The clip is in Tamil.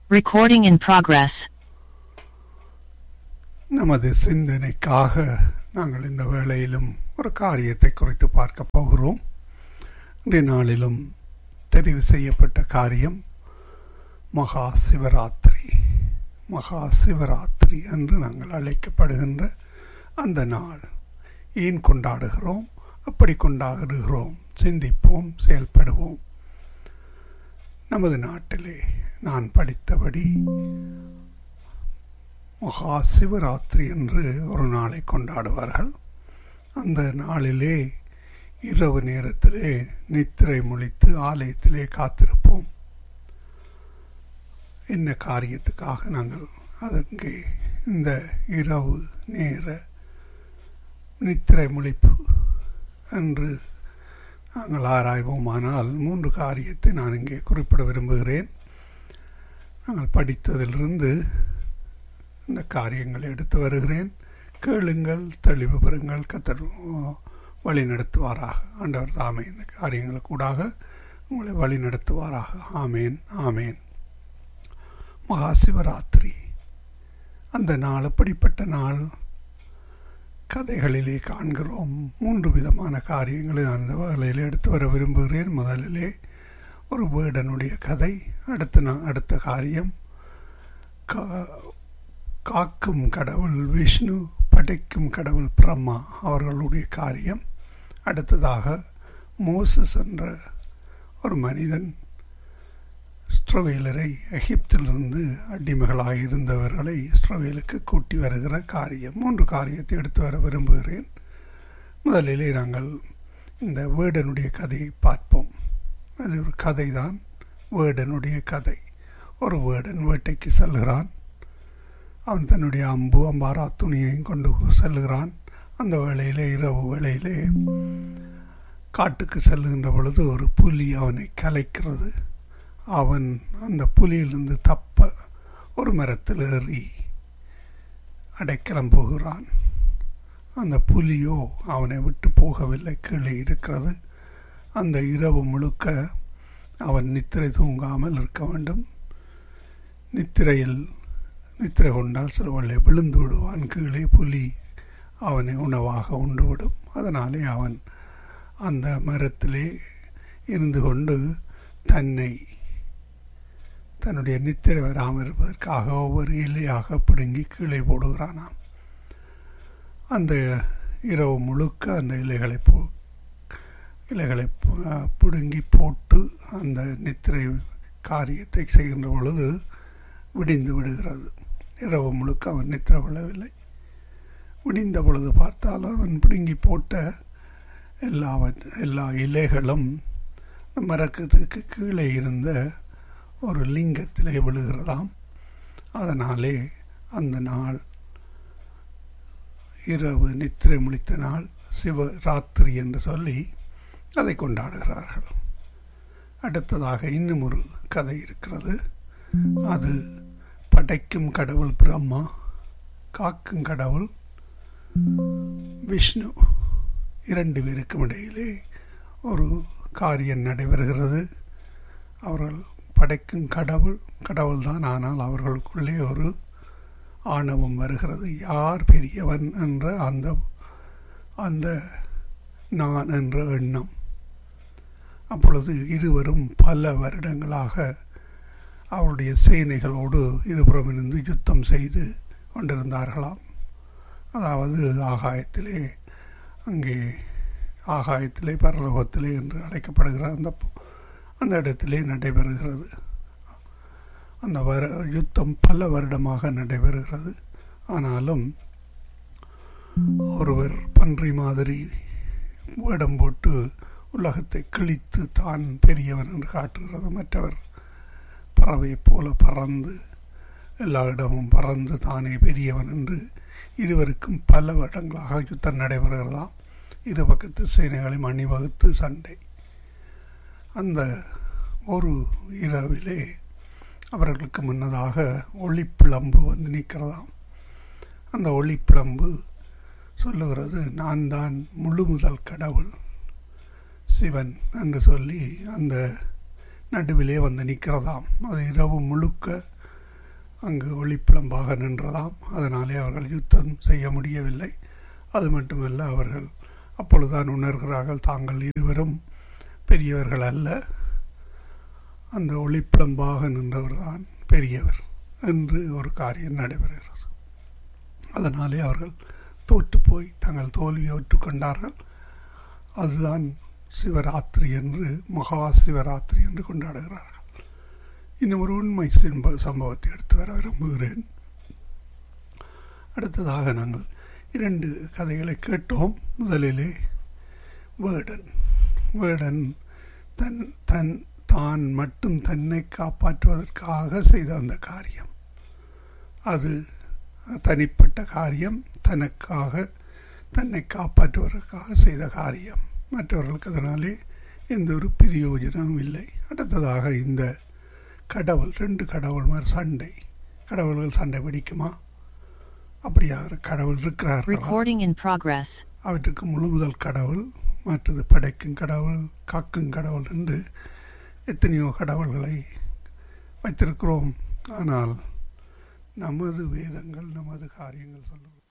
Recording in progress. நமது சிந்தனைக்காக நாங்கள் இந்த வேளையிலும் ஒரு காரியத்தை குறித்து பார்க்க போகிறோம் இன்றைய நாளிலும் தெரிவு செய்யப்பட்ட காரியம் மகா சிவராத்திரி மகா சிவராத்திரி என்று நாங்கள் அழைக்கப்படுகின்ற அந்த நாள் ஏன் கொண்டாடுகிறோம் எப்படி கொண்டாடுகிறோம் சிந்திப்போம் செயல்படுவோம் நமது நாட்டிலே நான் படித்தபடி மகா சிவராத்திரி என்று ஒரு நாளை கொண்டாடுவார்கள் அந்த நாளிலே இரவு நேரத்திலே நித்திரை முழித்து ஆலயத்திலே காத்திருப்போம் என்ன காரியத்துக்காக நாங்கள் அதற்கு இந்த இரவு நேர நித்திரை முழிப்பு என்று நாங்கள் ஆராய்வோமானால் மூன்று காரியத்தை நான் இங்கே குறிப்பிட விரும்புகிறேன் நாங்கள் படித்ததிலிருந்து இந்த காரியங்களை எடுத்து வருகிறேன் கேளுங்கள் தெளிவு பெறுங்கள் கத்தர் வழி நடத்துவாராக ஆண்டவர் தாமே இந்த காரியங்களுக்கூடாக உங்களை வழி நடத்துவாராக ஆமேன் ஆமேன் மகா சிவராத்திரி அந்த நாள் எப்படிப்பட்ட நாள் கதைகளிலே காண்கிறோம் மூன்று விதமான காரியங்களை நான் அந்த வேலையில் எடுத்து வர விரும்புகிறேன் முதலிலே ஒரு வேடனுடைய கதை அடுத்த நா அடுத்த காரியம் காக்கும் கடவுள் விஷ்ணு படைக்கும் கடவுள் பிரம்மா அவர்களுடைய காரியம் அடுத்ததாக மோசஸ் என்ற ஒரு மனிதன் இஸ்ரவேலரை எகிப்திலிருந்து அடிமைகளாக இருந்தவர்களை இஸ்ரவேலுக்கு கூட்டி வருகிற காரியம் மூன்று காரியத்தை எடுத்து வர விரும்புகிறேன் முதலிலே நாங்கள் இந்த வேடனுடைய கதையை பார்ப்போம் அது ஒரு கதை தான் வேடனுடைய கதை ஒரு வேடன் வேட்டைக்கு செல்கிறான் அவன் தன்னுடைய அம்பு அம்பாரா துணியையும் கொண்டு செல்லுகிறான் அந்த வேளையிலே இரவு வேளையிலே காட்டுக்கு செல்லுகின்ற பொழுது ஒரு புலி அவனை கலைக்கிறது அவன் அந்த புலியிலிருந்து தப்ப ஒரு மரத்தில் ஏறி அடைக்கலம் போகிறான் அந்த புலியோ அவனை விட்டு போகவில்லை கீழே இருக்கிறது அந்த இரவு முழுக்க அவன் நித்திரை தூங்காமல் இருக்க வேண்டும் நித்திரையில் நித்திரை கொண்டால் சிலவள்ளை விழுந்து விடுவான் கீழே புலி அவனை உணவாக உண்டுவிடும் அதனாலே அவன் அந்த மரத்திலே இருந்து கொண்டு தன்னை தன்னுடைய நித்திரை வராமல் இருப்பதற்காக ஒவ்வொரு இலையாக பிடுங்கி கீழே போடுகிறானாம் அந்த இரவு முழுக்க அந்த இலைகளை போ இலைகளை பிடுங்கி போட்டு அந்த நித்திரை காரியத்தை செய்கின்ற பொழுது விடிந்து விடுகிறது இரவு முழுக்க அவன் நித்திர விழவில்லை விடிந்த பொழுது பார்த்தால் அவன் பிடுங்கி போட்ட எல்லா எல்லா இலைகளும் மரக்கத்துக்கு கீழே இருந்த ஒரு லிங்கத்திலே விழுகிறதாம் அதனாலே அந்த நாள் இரவு நித்திரை முழித்த நாள் சிவராத்திரி என்று சொல்லி அதை கொண்டாடுகிறார்கள் அடுத்ததாக இன்னும் ஒரு கதை இருக்கிறது அது படைக்கும் கடவுள் பிரம்மா காக்கும் கடவுள் விஷ்ணு இரண்டு பேருக்கும் இடையிலே ஒரு காரியம் நடைபெறுகிறது அவர்கள் படைக்கும் கடவுள் கடவுள் தான் ஆனால் அவர்களுக்குள்ளே ஒரு ஆணவம் வருகிறது யார் பெரியவன் என்ற அந்த அந்த நான் என்ற எண்ணம் அப்பொழுது இருவரும் பல வருடங்களாக அவருடைய சேனைகளோடு இருபுறம் இருந்து யுத்தம் செய்து கொண்டிருந்தார்களாம் அதாவது ஆகாயத்திலே அங்கே ஆகாயத்திலே பரலோகத்திலே என்று அழைக்கப்படுகிற அந்த அந்த இடத்திலே நடைபெறுகிறது அந்த வர யுத்தம் பல வருடமாக நடைபெறுகிறது ஆனாலும் ஒருவர் பன்றி மாதிரி வேடம் போட்டு உலகத்தை கிழித்து தான் பெரியவன் என்று காட்டுகிறது மற்றவர் பறவை போல பறந்து எல்லா இடமும் பறந்து தானே பெரியவன் என்று இருவருக்கும் பல வருடங்களாக யுத்தம் நடைபெறுகிறதாம் இரு பக்கத்து சேனைகளையும் அணிவகுத்து சண்டை அந்த ஒரு இரவிலே அவர்களுக்கு முன்னதாக ஒளிப்பிளம்பு வந்து நிற்கிறதாம் அந்த ஒளிப்பிளம்பு சொல்லுகிறது நான் தான் முழு முதல் கடவுள் சிவன் என்று சொல்லி அந்த நடுவிலே வந்து நிற்கிறதாம் அது இரவு முழுக்க அங்கு ஒளிப்பிளம்பாக நின்றதாம் அதனாலே அவர்கள் யுத்தம் செய்ய முடியவில்லை அது மட்டுமல்ல அவர்கள் அப்பொழுதுதான் உணர்கிறார்கள் தாங்கள் இருவரும் பெரியவர்கள் அல்ல அந்த ஒளிப்பிளம்பாக நின்றவர்தான் பெரியவர் என்று ஒரு காரியம் நடைபெறுகிறது அதனாலே அவர்கள் தோற்று போய் தங்கள் தோல்வியை ஒற்றுக்கொண்டார்கள் அதுதான் சிவராத்திரி என்று மகா சிவராத்திரி என்று கொண்டாடுகிறார்கள் இன்னும் ஒரு உண்மை சிம்ப சம்பவத்தை எடுத்து வர விரும்புகிறேன் அடுத்ததாக நாங்கள் இரண்டு கதைகளை கேட்டோம் முதலிலே வேடன் வேடன் தன் தன் தான் மட்டும் தன்னை காப்பாற்றுவதற்காக செய்த அந்த காரியம் அது தனிப்பட்ட காரியம் தனக்காக தன்னை காப்பாற்றுவதற்காக செய்த காரியம் மற்றவர்களுக்கு அதனாலே எந்த ஒரு பிரயோஜனமும் இல்லை அடுத்ததாக இந்த கடவுள் ரெண்டு கடவுள் மாதிரி சண்டை கடவுள்கள் சண்டை பிடிக்குமா அப்படியாக கடவுள் இருக்கிறார்களா Recording in progress. அவற்றுக்கு முழு முதல் கடவுள் மற்றது படைக்கும் கடவுள் காக்கும் கடவுள் என்று எத்தனையோ கடவுள்களை வைத்திருக்கிறோம் ஆனால் நமது வேதங்கள் நமது காரியங்கள் சொல்லுவோம்